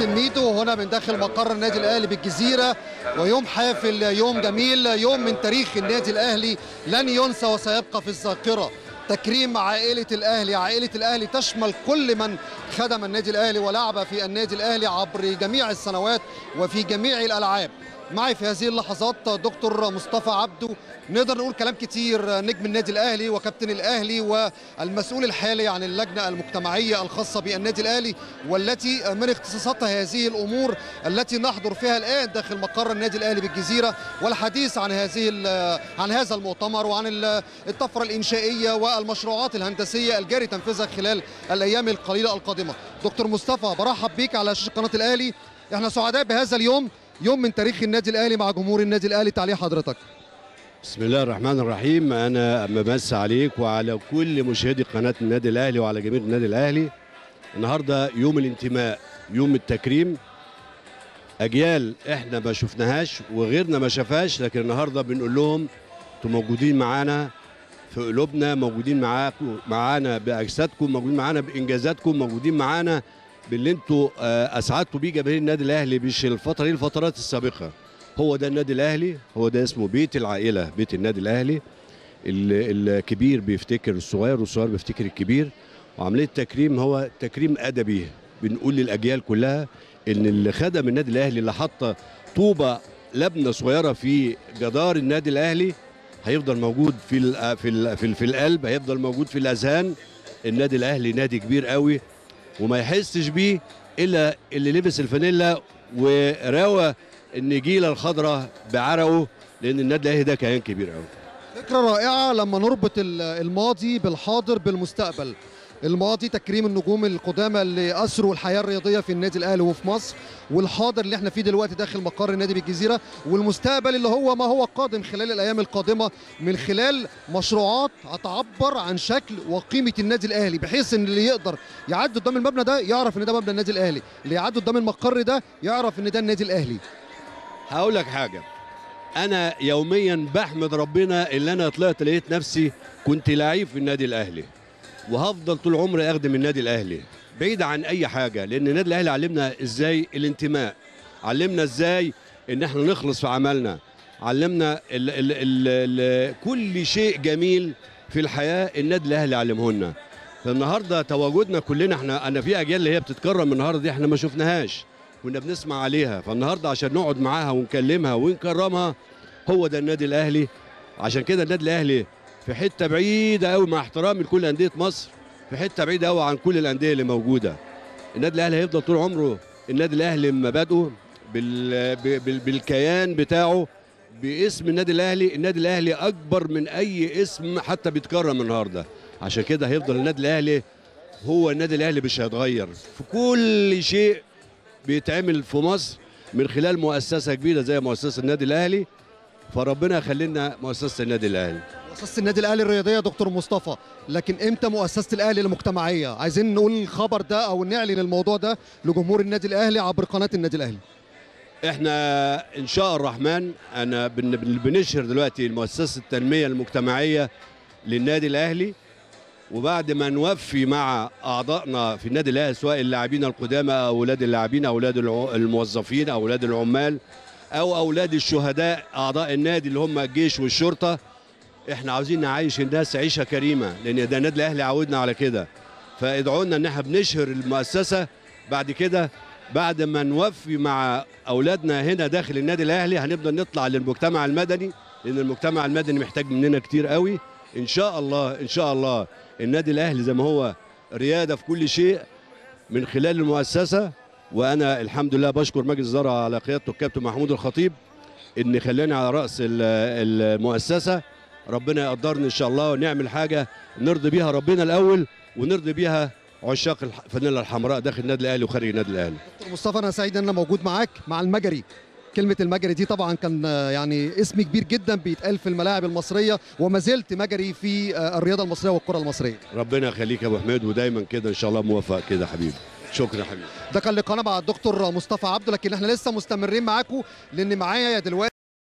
كابتن ميدو هنا من داخل مقر النادي الاهلي بالجزيره ويوم حافل يوم جميل يوم من تاريخ النادي الاهلي لن ينسى وسيبقى في الذاكره تكريم عائلة الأهلي عائلة الأهلي تشمل كل من خدم النادي الأهلي ولعب في النادي الأهلي عبر جميع السنوات وفي جميع الألعاب معي في هذه اللحظات دكتور مصطفى عبده نقدر نقول كلام كتير نجم النادي الاهلي وكابتن الاهلي والمسؤول الحالي عن اللجنه المجتمعيه الخاصه بالنادي الاهلي والتي من اختصاصاتها هذه الامور التي نحضر فيها الان داخل مقر النادي الاهلي بالجزيره والحديث عن هذه عن هذا المؤتمر وعن الطفره الانشائيه والمشروعات الهندسيه الجاري تنفيذها خلال الايام القليله القادمه. دكتور مصطفى برحب بيك على شاشه قناه الاهلي احنا سعداء بهذا اليوم يوم من تاريخ النادي الاهلي مع جمهور النادي الاهلي تعليق حضرتك بسم الله الرحمن الرحيم انا بمس عليك وعلى كل مشاهدي قناه النادي الاهلي وعلى جميع النادي الاهلي النهارده يوم الانتماء يوم التكريم اجيال احنا ما شفناهاش وغيرنا ما شافهاش لكن النهارده بنقول لهم انتوا موجودين معانا في قلوبنا موجودين معاكم معانا باجسادكم موجودين معانا بانجازاتكم موجودين معانا باللي انتوا اسعدتوا بيه جماهير النادي الاهلي مش الفتره دي الفترات السابقه هو ده النادي الاهلي هو ده اسمه بيت العائله بيت النادي الاهلي الكبير بيفتكر الصغير والصغير بيفتكر الكبير وعمليه التكريم هو تكريم ادبي بنقول للاجيال كلها ان اللي خدم النادي الاهلي اللي حط طوبه لبنه صغيره في جدار النادي الاهلي هيفضل موجود في ال في ال في, ال في القلب هيفضل موجود في الاذهان النادي الاهلي نادي كبير قوي وما يحسش بيه الا اللي لبس الفانيلا وراوى النجيله الخضراء بعرقه لان النادي الاهلي ده كيان كبير قوي فكره رائعه لما نربط الماضي بالحاضر بالمستقبل الماضي تكريم النجوم القدامى اللي اسروا الحياه الرياضيه في النادي الاهلي وفي مصر والحاضر اللي احنا فيه دلوقتي داخل مقر النادي بالجزيره والمستقبل اللي هو ما هو قادم خلال الايام القادمه من خلال مشروعات هتعبر عن شكل وقيمه النادي الاهلي بحيث ان اللي يقدر يعدي قدام المبنى ده يعرف ان ده مبنى النادي الاهلي اللي يعدي قدام المقر ده يعرف ان ده النادي الاهلي هقول لك حاجه انا يوميا بحمد ربنا اللي انا طلعت لقيت نفسي كنت لعيب في النادي الاهلي وهفضل طول عمري اخدم النادي الاهلي بعيد عن اي حاجه لان النادي الاهلي علمنا ازاي الانتماء علمنا ازاي ان احنا نخلص في عملنا علمنا ال ال ال ال كل شيء جميل في الحياه النادي الاهلي علمه لنا فالنهارده تواجدنا كلنا احنا انا في اجيال اللي هي بتتكرم النهارده دي احنا ما شفناهاش كنا بنسمع عليها فالنهارده عشان نقعد معاها ونكلمها ونكرمها هو ده النادي الاهلي عشان كده النادي الاهلي في حته بعيده قوي مع احترامي لكل انديه مصر في حته بعيده قوي عن كل الانديه اللي موجوده النادي الاهلي هيفضل طول عمره النادي الاهلي مبادئه بال... بال... بالكيان بتاعه باسم النادي الاهلي النادي الاهلي اكبر من اي اسم حتى بيتكرم النهارده عشان كده هيفضل النادي الاهلي هو النادي الاهلي مش هيتغير في كل شيء بيتعمل في مصر من خلال مؤسسه كبيره زي مؤسسه النادي الاهلي فربنا يخلي لنا مؤسسه النادي الاهلي مؤسسه النادي الاهلي الرياضيه دكتور مصطفى لكن امتى مؤسسه الاهلي المجتمعيه عايزين نقول الخبر ده او نعلن الموضوع ده لجمهور النادي الاهلي عبر قناه النادي الاهلي احنا ان شاء الرحمن انا بنشهر دلوقتي مؤسسه التنميه المجتمعيه للنادي الاهلي وبعد ما نوفي مع اعضائنا في النادي الاهلي سواء اللاعبين القدامى او اولاد اللاعبين او اولاد الموظفين او اولاد العمال او اولاد الشهداء اعضاء النادي اللي هم الجيش والشرطه احنا عاوزين نعيش الناس عيشه كريمه لان ده النادي الاهلي عودنا على كده فادعوا لنا ان احنا بنشهر المؤسسه بعد كده بعد ما نوفي مع اولادنا هنا داخل النادي الاهلي هنبدا نطلع للمجتمع المدني لان المجتمع المدني محتاج مننا كتير قوي ان شاء الله ان شاء الله النادي الاهلي زي ما هو رياده في كل شيء من خلال المؤسسه وانا الحمد لله بشكر مجلس الاداره على قيادته الكابتن محمود الخطيب ان خلاني على راس المؤسسه ربنا يقدرني ان شاء الله ونعمل حاجه نرضي بيها ربنا الاول ونرضي بيها عشاق الفانيلا الحمراء داخل النادي الاهلي وخارج النادي الاهلي. دكتور مصطفى انا سعيد ان انا موجود معاك مع المجري. كلمة المجري دي طبعا كان يعني اسم كبير جدا بيتقال في الملاعب المصرية وما زلت مجري في الرياضة المصرية والكرة المصرية. ربنا يخليك يا ابو حميد ودايما كده ان شاء الله موفق كده حبيبي. شكرا حبيبي. ده كان لقاءنا مع الدكتور مصطفى عبده لكن احنا لسه مستمرين معاكم لان معايا دلوقتي